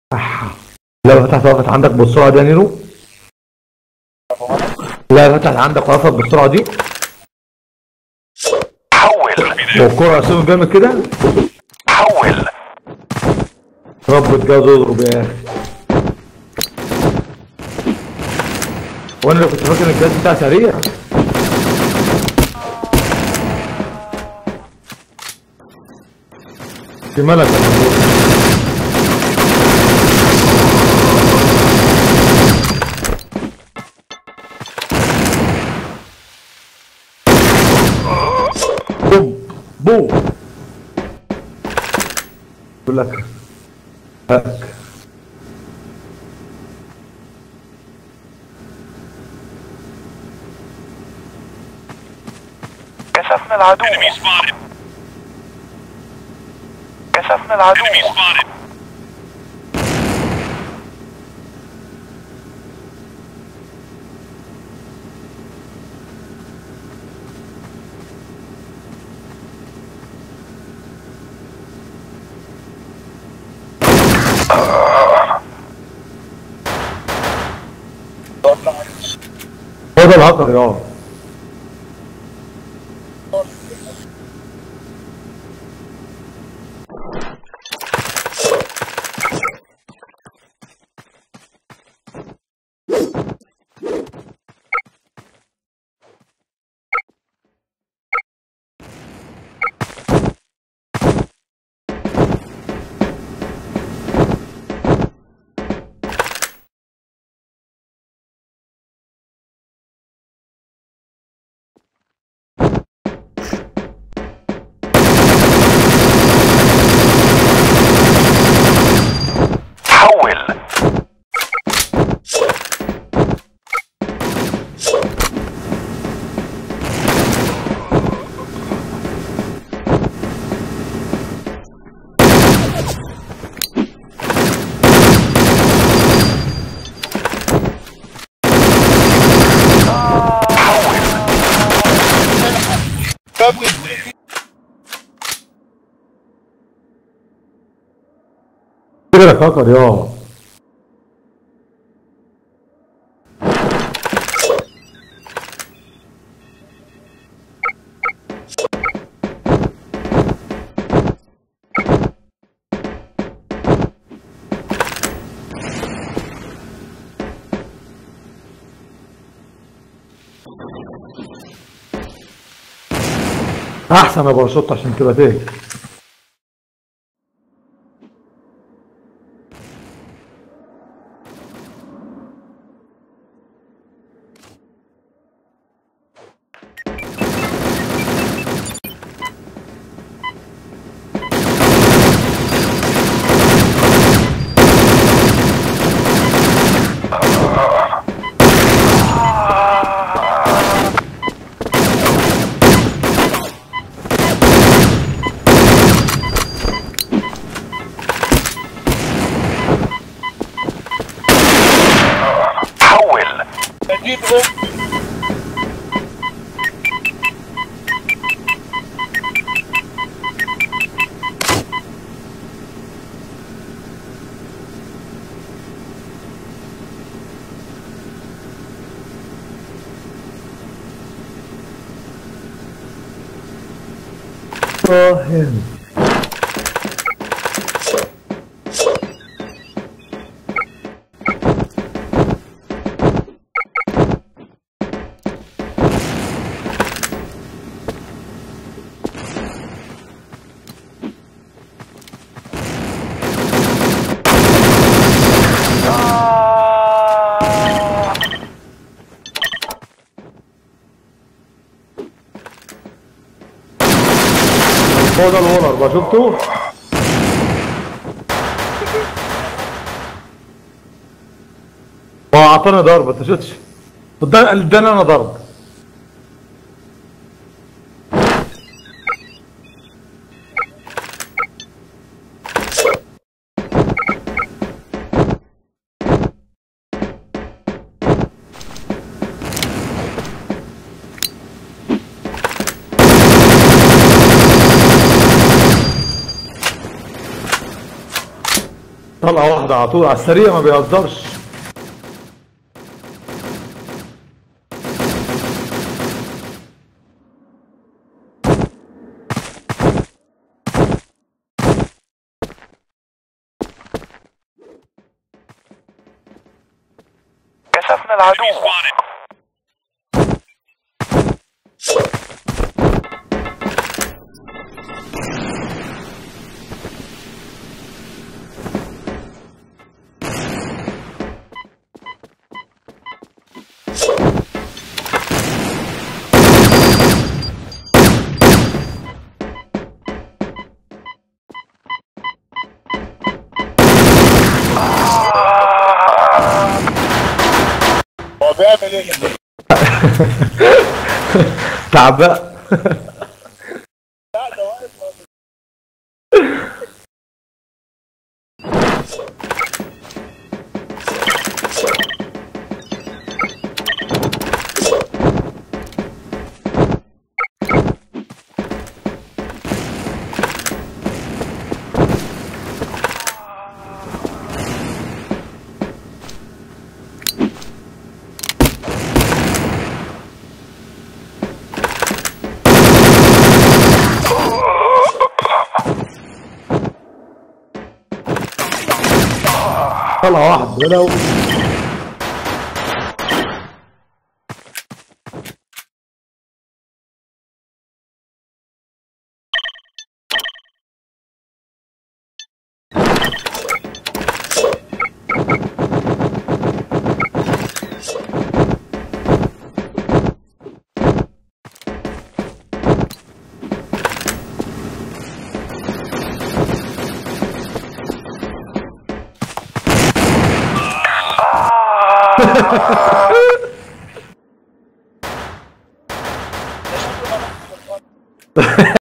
لو فتحت وقفت عندك بالسرعة دي يا نيرو لا فتحت عندك وقفت بالسرعة دي حول والكرة اسيبهم جامد كده حول رب الجاز اضرب يا اخي وانا اللي كنت فاكر ان الجهاز بتاعي سريع في ملك يا مندوب. بوم بوم بقول لك هاك كشفنا العدو كشفنا العدو هو ده الهاكر يا حول كده لك هاكر يا احسن يا باراشوت عشان تبقى تهجم حول فاهم هو ده الورر بقى شفته هو اعطاني ضرب انت شفتش ده اداني انا ضرب طلقة واحدة على طول على السريع ما بيهزرش كشفنا العدو هو بيعمل ايه؟ تعبان لا ده واقف طلقة واحدة لو